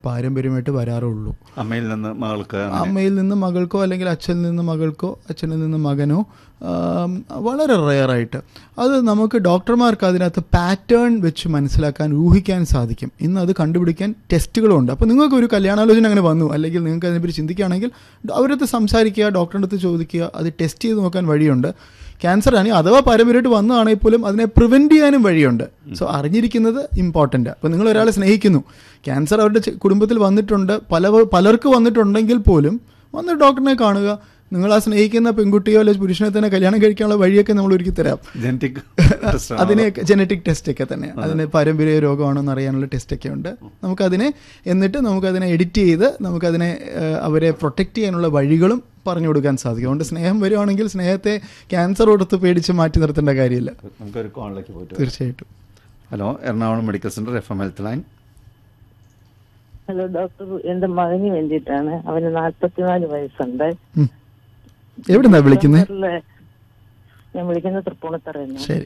പാരമ്പര്യമായിട്ട് വരാറുള്ളൂ അമ്മയിൽ നിന്ന് മകൾക്ക് അങ്ങനെ. അമ്മയിൽ നിന്ന് മകൾക്കോ അല്ലെങ്കിൽ അച്ഛനിൽ നിന്ന് മകൾക്കോ അച്ഛനിൽ നിന്ന് മകനോ ആം, വളരെ റെയറായിട്ട് അത് നമുക്ക് ഡോക്ടർമാർക്ക് അതിനകത്ത് പാറ്റേൺ വെച്ച് മനസ്സിലാക്കാൻ ഊഹിക്കാൻ സാധിക്കും ഇന്ന് അത് കണ്ടുപിടിക്കാൻ ടെസ്റ്റുകളുണ്ട് അപ്പോൾ നിങ്ങൾക്ക് ഒരു കല്യാണാലോചന അങ്ങനെ വന്നു അല്ലെങ്കിൽ നിങ്ങൾക്ക് അതിനെപ്പറ്റി ചിന്തിക്കുകയാണെങ്കിൽ അവരടുത്ത് സംസാരിക്കുക ഡോക്ടറിൻ്റെ അടുത്ത് ചോദിക്കുക അത് ടെസ്റ്റ് ചെയ്ത് നോക്കാൻ വഴിയുണ്ട് ക്യാൻസർ ആണെങ്കിൽ അഥവാ പാരമ്പര്യമായിട്ട് വന്നതാണെങ്കിൽ പോലും അതിനെ പ്രിവെൻറ്റ് ചെയ്യാനും വഴിയുണ്ട് സോ അറിഞ്ഞിരിക്കുന്നത് ഇമ്പോർട്ടൻ്റ് അപ്പോൾ നിങ്ങൾ ഒരാളെ സ്നേഹിക്കുന്നു ക്യാൻസർ അവരുടെ ചെ- കുടുംബത്തിൽ വന്നിട്ടുണ്ട് പല പലർക്ക് വന്നിട്ടുണ്ടെങ്കിൽ പോലും വന്ന് ഡോക്ടറിനെ കാണുക നിങ്ങൾ ആ സ്നേഹിക്കുന്ന പെൺകുട്ടിയോ അല്ലെങ്കിൽ പുരുഷനെ തന്നെ കല്യാണം കഴിക്കാനുള്ള വഴിയൊക്കെ നമ്മൾ ഒരുക്കി തരാം ജനറ്റിക് ടെസ്റ്റ് ആണ്. അതിനെ ജനറ്റിക് ടെസ്റ്റ് ഒക്കെ തന്നെ അതിന് പാരമ്പര്യ രോഗമാണോ എന്ന് അറിയാനുള്ള ടെസ്റ്റ് ഒക്കെ ഉണ്ട് നമുക്കതിനെ എന്നിട്ട് നമുക്കതിനെ എഡിറ്റ് ചെയ്ത് നമുക്കതിനെ ഏഹ്, അവരെ പ്രൊട്ടക്റ്റ് ചെയ്യാനുള്ള വഴികളും പറഞ്ഞു കൊടുക്കാൻ സാധിക്കും അതുകൊണ്ട് സ്നേഹം വരുവാണെങ്കിൽ സ്നേഹത്തെ ക്യാൻസർ കൊടുത്ത് പേടിച്ച് മാറ്റി നിർത്തേണ്ട കാര്യമില്ല നമുക്കൊരു കോളിലേക്ക് പോയിട്ട് വരാം. തീർച്ചയായിട്ടും hello Ernakulam medical centre F M health line hello doctor എന്റെ മകന് വേണ്ടിയിട്ടാണ് അവന് നാല്പത്തിനാല് വയസ്സുണ്ട് ഉം. എവിടുന്നാ വിളിക്കുന്നത് ഡിസംബറില് ഞാൻ വിളിക്കുന്നത് തൃപ്പൂണിത്തറയിൽ ശരി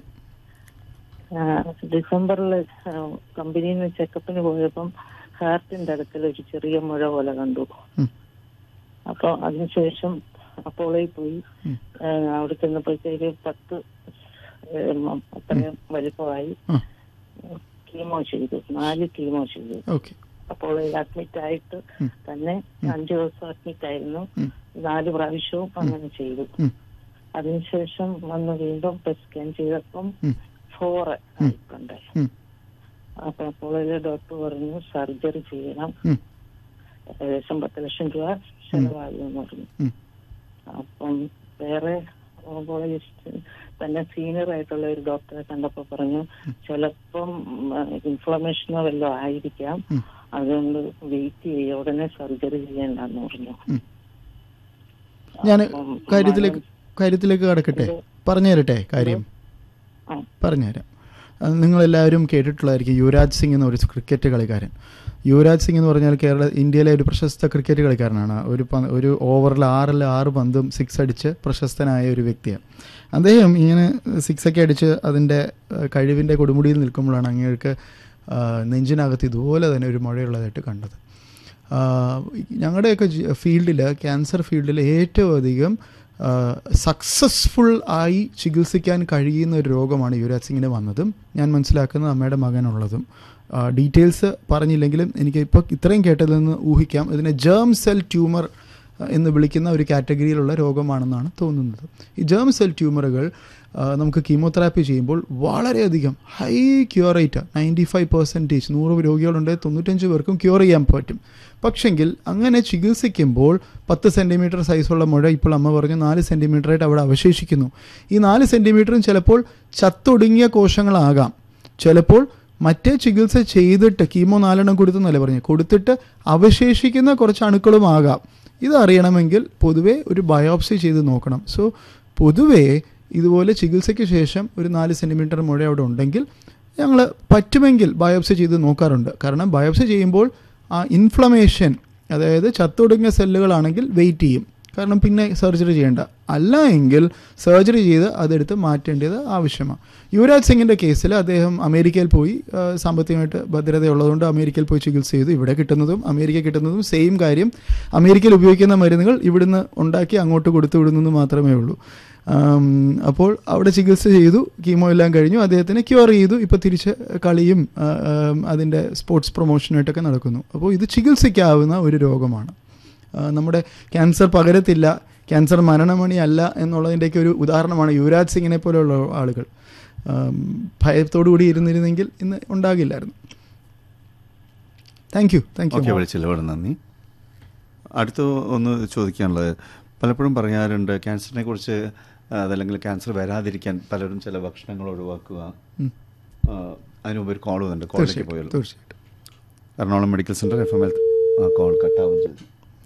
ഡിസംബറിൽ കമ്പനിയിൽ നിന്ന് ചെക്കപ്പിന് പോയപ്പം ഹാർട്ടിന്റെ അടുക്കൽ ഒരു ചെറിയ മുഴ പോലെ കണ്ടു ഉം. അപ്പൊ അതിനുശേഷം അപ്പോളയിൽ പോയി ഉം. ആ, അവിടെ ചെന്നപ്പോഴത്തേക്ക് പത്ത് ഏം, അത്രയും വലിപ്പമായി ആ കീമോ ചെയ്തു നാല് കീമോ ചെയ്തു ഓക്കെ അപ്പോൾ അഡ്മിറ്റ് ആയിട്ട് ഉം. തന്നെ അഞ്ചു ദിവസം അഡ്മിറ്റ് ആയിരുന്നു ഉം. നാല് പ്രാവശ്യവും അങ്ങനെ ചെയ്തു ഉം. അതിനുശേഷം വന്ന് വീണ്ടും സ്കാൻ ചെയ്തപ്പം ഉം. ഫോർ ആയിട്ടുണ്ട് ഉം. അപ്പൊ അപ്പോൾ ഡോക്ടർ പറഞ്ഞു സർജറി ചെയ്യണം ഉം. ഏകദേശം പത്ത് ലക്ഷം രൂപ ചെലവാകുമെന്ന് പറഞ്ഞു ഉം. അപ്പം വേറെ ഓങ്കോളജിസ്റ്റ് തന്നെ സീനിയർ ആയിട്ടുള്ള ഒരു ഡോക്ടറെ കണ്ടപ്പോ പറഞ്ഞു ചിലപ്പം ഇൻഫ്ലമേഷനോ വല്ലതും ആയിരിക്കാം ഉം. അതുകൊണ്ട് വെയിറ്റ് ചെയ്യുക ഉടനെ സർജറി ചെയ്യണ്ടെന്ന് പറഞ്ഞു ഉം. ഞാൻ അപ്പം കാര്യത്തിലേക്ക് കാര്യത്തിലേക്ക് കടക്കട്ടെ പറഞ്ഞു തരട്ടെ കാര്യം ആ. പറഞ്ഞുതരാം അത് നിങ്ങളെല്ലാവരും കേട്ടിട്ടുള്ളതായിരിക്കും യുവരാജ് സിംഗ് എന്ന ഒരു ക്രിക്കറ്റ് കളിക്കാരൻ യുവരാജ് സിംഗ് എന്ന് പറഞ്ഞാൽ കേരള ഇന്ത്യയിലെ ഒരു പ്രശസ്ത ക്രിക്കറ്റ് കളിക്കാരനാണ് ഒരു പ- ഒരു ഓവറിൽ ആറിൽ ആറ് പന്തും സിക്സ് അടിച്ച് പ്രശസ്തനായ ഒരു വ്യക്തിയാണ് അദ്ദേഹം ഇങ്ങനെ സിക്സ് ഒക്കെ അടിച്ച് അതിൻ്റെ കഴിവിൻ്റെ കൊടുമുടിയിൽ നിൽക്കുമ്പോഴാണ് അങ്ങേർക്ക് ആ, നെഞ്ചിനകത്ത് ഇതുപോലെ തന്നെ ഒരു മുഴയുള്ളതായിട്ട് കണ്ടത് ഞങ്ങളുടെയൊക്കെ ഫീൽഡിൽ ക്യാൻസർ ഫീൽഡിൽ ഏറ്റവും അധികം സക്സസ്ഫുൾ ആയി ചികിത്സിക്കാൻ കഴിയുന്ന ഒരു രോഗമാണ് യുവരാജ് സിംഗിന് വന്നതും ഞാൻ മനസ്സിലാക്കുന്നത് അമ്മയുടെ മകനുള്ളതും ഡീറ്റെയിൽസ് പറഞ്ഞില്ലെങ്കിലും എനിക്ക് ഇപ്പോൾ ഇത്രയും കേട്ടതിൽ നിന്ന് ഊഹിക്കാം ഇതിനെ ജേം സെൽ ട്യൂമർ എന്ന് വിളിക്കുന്ന ഒരു കാറ്റഗറിയിലുള്ള രോഗമാണെന്നാണ് തോന്നുന്നത് ഈ ജേം സെൽ ട്യൂമറുകൾ ആ, നമുക്ക് കീമോതെറാപ്പി ചെയ്യുമ്പോൾ വളരെയധികം high cure rate ninety five percentage നൂറ് രോഗികളുണ്ടെങ്കിൽ തൊണ്ണൂറ്റഞ്ച് പേർക്കും ക്യൂർ ചെയ്യാൻ പറ്റും പക്ഷെങ്കിൽ അങ്ങനെ ചികിത്സിക്കുമ്പോൾ പത്ത് സെൻറ്റിമീറ്റർ സൈസുള്ള മുഴ ഇപ്പോൾ അമ്മ പറഞ്ഞു നാല് സെൻറ്റിമീറ്ററായിട്ട് അവിടെ അവശേഷിക്കുന്നു ഈ നാല് സെൻറ്റിമീറ്ററും ചിലപ്പോൾ ചത്തൊടുങ്ങിയ കോശങ്ങളാകാം ചിലപ്പോൾ മറ്റേ ചികിത്സ ചെയ്തിട്ട് കീമോ നാലെണ്ണം കൊടുത്തെന്നല്ലേ പറഞ്ഞു കൊടുത്തിട്ട് അവശേഷിക്കുന്ന കുറച്ച് അണുക്കളും ആകാം ഇത് അറിയണമെങ്കിൽ പൊതുവേ ഒരു ബയോപ്സി ചെയ്ത് നോക്കണം സോ പൊതുവേ ഇതുപോലെ ചികിത്സയ്ക്ക് ശേഷം ഒരു നാല് സെൻറ്റിമീറ്റർ മുഴ അവിടെ ഉണ്ടെങ്കിൽ ഞങ്ങൾ പറ്റുമെങ്കിൽ ബയോപ്സി ചെയ്ത് നോക്കാറുണ്ട് കാരണം ബയോപ്സി ചെയ്യുമ്പോൾ ആ ഇൻഫ്ലമേഷൻ അതായത് ചത്തൊടുങ്ങിയ സെല്ലുകളാണെങ്കിൽ വെയിറ്റ് ചെയ്യും കാരണം പിന്നെ സർജറി ചെയ്യേണ്ട അല്ല എങ്കിൽ സർജറി ചെയ്ത് അതെടുത്ത് മാറ്റേണ്ടത് ആവശ്യമാണ് യുവരാജ് സിംഗിൻ്റെ കേസിൽ അദ്ദേഹം അമേരിക്കയിൽ പോയി ആ, സാമ്പത്തികമായിട്ട് ഭദ്രതയുള്ളതുകൊണ്ട് അമേരിക്കയിൽ പോയി ചികിത്സ ചെയ്തു ഇവിടെ കിട്ടുന്നതും അമേരിക്ക കിട്ടുന്നതും സെയിം കാര്യം അമേരിക്കയിൽ ഉപയോഗിക്കുന്ന മരുന്നുകൾ ഇവിടുന്ന് ഉണ്ടാക്കി അങ്ങോട്ട് കൊടുത്തു വിടുന്നത് മാത്രമേ ഉള്ളൂ ആം, അപ്പോൾ അവിടെ ചികിത്സ ചെയ്തു കീമോ എല്ലാം കഴിഞ്ഞു അദ്ദേഹത്തിന് ക്യൂർ ചെയ്തു ഇപ്പോൾ തിരിച്ച് കളിയും ആ, ആം, അതിൻ്റെ സ്പോർട്സ് പ്രൊമോഷനായിട്ടൊക്കെ നടക്കുന്നു അപ്പോൾ ഇത് ചികിത്സിക്കാവുന്ന ഒരു രോഗമാണ് ആ, നമ്മുടെ ക്യാൻസർ പകരത്തില്ല ക്യാൻസർ മരണമണി അല്ല എന്നുള്ളതിൻ്റെയൊക്കെ ഒരു ഉദാഹരണമാണ് യുവരാജ് സിംഗിനെ പോലെയുള്ള ആളുകൾ ആം, ഭയത്തോടു കൂടി ഇരുന്നിരുന്നെങ്കിൽ ഇന്ന് ഉണ്ടാകില്ലായിരുന്നു thank you thank okay you വിളിച്ചില്ല വളരെ നന്ദി അടുത്ത ഒന്ന് ചോദിക്കാനുള്ളത് പലപ്പോഴും പറയാറുണ്ട് ക്യാൻസറിനെ കുറിച്ച് ആ, അതല്ലെങ്കിൽ ക്യാൻസർ വരാതിരിക്കാൻ പലരും ചില ഭക്ഷണങ്ങൾ ഒഴിവാക്കുക ഉം. ആ, അതിന് മുമ്പ് ഒരു കോൾ വന്നിട്ടുണ്ട് കോളിലേക്ക് തീർച്ചയായിട്ടും പോയല്ലോ തീർച്ചയായിട്ടും Ernakulam medical centre F M health ആ കോൾ കട്ടാവും ചെയ്തു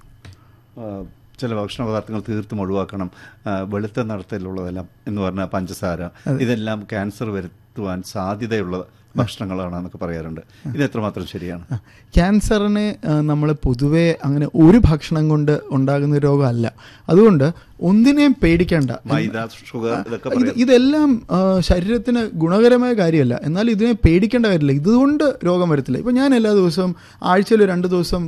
ആ, ചില ഭക്ഷണ പദാർത്ഥങ്ങൾ തീർത്തും ഒഴിവാക്കണം ആ, വെളുത്ത നടത്തലുള്ളതെല്ലാം എന്ന് പറഞ്ഞാൽ പഞ്ചസാര ഇതെല്ലാം ക്യാൻസർ വരുത്തുന്ന വരുത്തുവാൻ സാധ്യതയുള്ള ഭക്ഷണങ്ങളാണ് എന്നൊക്കെ പറയാറുണ്ട് ഇത് എത്രമാത്രം ശരിയാണ് ക്യാൻസറിന് നമ്മൾ പൊതുവേ അങ്ങനെ ഒരു ഭക്ഷണം കൊണ്ട് ഉണ്ടാകുന്ന ഒരു രോഗമല്ല അതുകൊണ്ട് ഒന്നിനെയും പേടിക്കേണ്ട മൈദ ഷുഗർ ഇതൊക്കെ ഇത് പറയാം ഇതെല്ലാം ആ, ശരീരത്തിന് ഗുണകരമായ കാര്യമല്ല എന്നാൽ ഇതിനെ പേടിക്കേണ്ട കാര്യമില്ല ഇതുകൊണ്ട് രോഗം വരത്തില്ല ഇപ്പം ഞാൻ എല്ലാ ദിവസവും ആഴ്ചയിൽ രണ്ട് ദിവസം